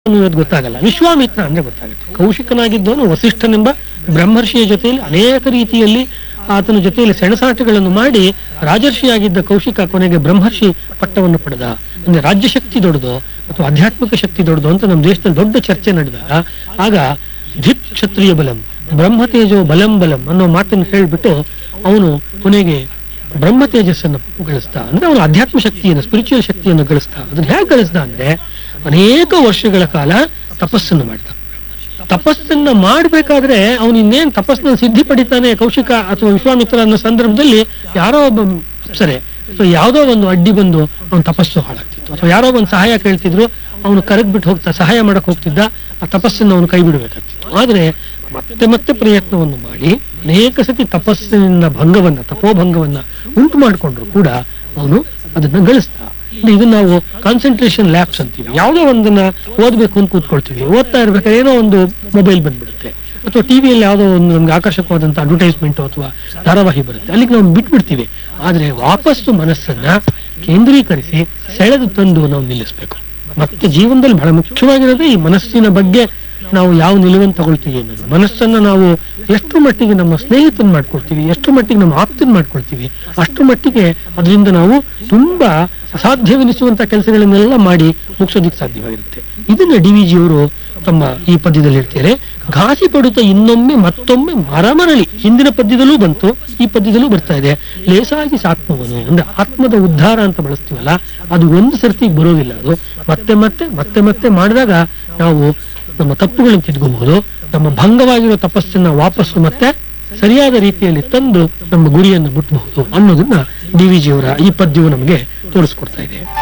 ಅನ್ನೋದು ಗೊತ್ತಾಗಲ್ಲ ವಿಶ್ವಾಮಿತ್ರ ಅಂದ್ರೆ ಗೊತ್ತಾಗುತ್ತೆ ಕೌಶಿಕನಾಗಿದ್ದವನು ವಸಿಷ್ಠನೆಂಬ ಬ್ರಹ್ಮರ್ಷಿಯ ಜೊತೆಯಲ್ಲಿ ಅನೇಕ ರೀತಿಯಲ್ಲಿ ಆತನ ಜೊತೆಯಲ್ಲಿ ಸೆಣಸಾಟಗಳನ್ನು ಮಾಡಿ ರಾಜರ್ಷಿಯಾಗಿದ್ದ ಕೌಶಿಕ ಕೊನೆಗೆ ಬ್ರಹ್ಮರ್ಷಿ ಪಟ್ಟವನ್ನು ಪಡೆದ ಅಂದ್ರೆ ರಾಜ್ಯ ಶಕ್ತಿ ದೊಡ್ಡದು ಅಥವಾ ಆಧ್ಯಾತ್ಮಿಕ ಶಕ್ತಿ ದೊಡ್ಡದು ಅಂತ ನಮ್ಮ ದೇಶದಲ್ಲಿ ದೊಡ್ಡ ಚರ್ಚೆ ನಡೆದಾಗ ಆಗ ಧಿತ್ ಕ್ಷತ್ರಿಯ ಬಲಂ ಬ್ರಹ್ಮ ತೇಜೋ ಬಲಂ ಬಲಂ ಅನ್ನೋ ಮಾತನ್ನು ಹೇಳ್ಬಿಟ್ಟು ಅವನು ಕೊನೆಗೆ ಬ್ರಹ್ಮ ತೇಜಸ್ಸನ್ನು ಗಳಿಸ್ತಾ ಅಂದ್ರೆ ಅವನು ಅಧ್ಯಾತ್ಮ ಶಕ್ತಿಯನ್ನು ಸ್ಪಿರಿಚುವಲ್ ಶಕ್ತಿಯನ್ನು ಗಳಿಸ್ತಾ ಅದನ್ನ ಹೇಗೆ ಗಳಿಸ್ದ ಅಂದ್ರೆ ಅನೇಕ ವರ್ಷಗಳ ಕಾಲ ತಪಸ್ಸನ್ನು ಮಾಡ್ದ ತಪಸ್ಸನ್ನ ಮಾಡ್ಬೇಕಾದ್ರೆ ಅವನು ಇನ್ನೇನ್ ತಪಸ್ಸನ್ನ ಸಿದ್ಧಿ ಪಡಿತಾನೆ ಕೌಶಿಕ ಅಥವಾ ವಿಶ್ವಾಮಿತ್ರ ಅನ್ನೋ ಸಂದರ್ಭದಲ್ಲಿ ಯಾರೋ ಒಬ್ಬ ಸರಿ ಸೊ ಯಾವ್ದೋ ಒಂದು ಅಡ್ಡಿ ಬಂದು ಅವನ ತಪಸ್ಸು ಹಾಳಾಗ್ತಿತ್ತು ಅಥವಾ ಯಾರೋ ಒಂದು ಸಹಾಯ ಕೇಳ್ತಿದ್ರು ಅವನು ಕರಗ್ಬಿಟ್ಟು ಹೋಗ್ತಾ ಸಹಾಯ ಮಾಡಕ್ ಹೋಗ್ತಿದ್ದ ಆ ತಪಸ್ಸನ್ನು ಅವನು ಕೈ ಬಿಡಬೇಕಾಗ್ತಿತ್ತು ಆದ್ರೆ ಮತ್ತೆ ಮತ್ತೆ ಪ್ರಯತ್ನವನ್ನು ಮಾಡಿ ಅನೇಕ ಸತಿ ತಪಸ್ಸಿನ ಭಂಗವನ್ನ ತಪೋಭಂಗವನ್ನ ಉಂಟು ಮಾಡಿಕೊಂಡ್ರು ಕೂಡ ಅವನು ಅದನ್ನ ಗಳಿಸ್ದ ಅಂದ್ರೆ ಇದನ್ನ ನಾವು ಕಾನ್ಸಂಟ್ರೇಷನ್ ಲ್ಯಾಬ್ಸ್ ಅಂತೀವಿ ಯಾವುದೋ ಒಂದನ್ನ ಓದ್ಬೇಕು ಅಂತ ಕೂತ್ಕೊಳ್ತೀವಿ ಓದ್ತಾ ಇರ್ಬೇಕಾದ್ರೆ ಏನೋ ಒಂದು ಮೊಬೈಲ್ ಬಂದ್ಬಿಡುತ್ತೆ ಅಥವಾ ಟಿವಿಯಲ್ಲಿ ಯಾವುದೋ ಒಂದು ನಮ್ಗೆ ಆಕರ್ಷಕವಾದಂತ ಅಡ್ವರ್ಟೈಸ್ಮೆಂಟ್ ಅಥವಾ ಧಾರಾವಾಹಿ ಬರುತ್ತೆ ಅಲ್ಲಿಗೆ ನಾವು ಬಿಟ್ಬಿಡ್ತೀವಿ ಆದ್ರೆ ವಾಪಸ್ಸು ಮನಸ್ಸನ್ನ ಕೇಂದ್ರೀಕರಿಸಿ ಸೆಳೆದು ತಂದು ನಾವು ನಿಲ್ಲಿಸ್ಬೇಕು ಮತ್ತೆ ಜೀವನದಲ್ಲಿ ಬಹಳ ಮುಖ್ಯವಾಗಿರೋದು ಈ ಮನಸ್ಸಿನ ಬಗ್ಗೆ ನಾವು ಯಾವ ನಿಲುವನ್ನು ತಗೊಳ್ತೀವಿ ಅನ್ನೋದು ಮನಸ್ಸನ್ನ ನಾವು ಎಷ್ಟು ಮಟ್ಟಿಗೆ ನಮ್ಮ ಸ್ನೇಹಿತನ ಮಾಡ್ಕೊಳ್ತೀವಿ ಎಷ್ಟು ಮಟ್ಟಿಗೆ ನಮ್ಮ ಆಪ್ತನ ಮಾಡ್ಕೊಳ್ತೀವಿ ಅಷ್ಟು ಮಟ್ಟಿಗೆ ಅದರಿಂದ ನಾವು ತುಂಬಾ ಅಸಾಧ್ಯವೆನಿಸುವಂತ ಕೆಲಸಗಳನ್ನೆಲ್ಲ ಮಾಡಿ ಮುಗಿಸೋದಿಕ್ ಸಾಧ್ಯವಾಗಿರುತ್ತೆ ಇದನ್ನ ಡಿ ವಿ ಜಿಯವರು ತಮ್ಮ ಈ ಪದ್ಯದಲ್ಲಿ ಹೇಳ್ತಾರೆ ಘಾಸಿ ಪಡುತ್ತ ಇನ್ನೊಮ್ಮೆ ಮತ್ತೊಮ್ಮೆ ಮರಮರಳಿ ಹಿಂದಿನ ಪದ್ಯದಲ್ಲೂ ಬಂತು ಈ ಪದ್ಯದಲ್ಲೂ ಬರ್ತಾ ಇದೆ ಲೇಸಾಗಿ ಸಾತ್ಮವನು ಅಂದ್ರೆ ಆತ್ಮದ ಉದ್ಧಾರ ಅಂತ ಬಳಸ್ತೀವಲ್ಲ ಅದು ಒಂದು ಸರ್ತಿ ಬರೋದಿಲ್ಲ ಅದು ಮತ್ತೆ ಮತ್ತೆ ಮತ್ತೆ ಮತ್ತೆ ಮಾಡಿದಾಗ ನಾವು ನಮ್ಮ ತಪ್ಪುಗಳನ್ನು ತಿದ್ಕೋಬಹುದು ನಮ್ಮ ಭಂಗವಾಗಿರೋ ತಪಸ್ಸನ್ನ ವಾಪಸ್ಸು ಮತ್ತೆ ಸರಿಯಾದ ರೀತಿಯಲ್ಲಿ ತಂದು ನಮ್ಮ ಗುರಿಯನ್ನು ಮುಟ್ಟಬಹುದು ಅನ್ನೋದನ್ನ ಡಿ ವಿ ಜಿಯವರ ಈ ಪದ್ಯವು ನಮಗೆ ತೋರಿಸ್ಕೊಡ್ತಾ ಇದೆ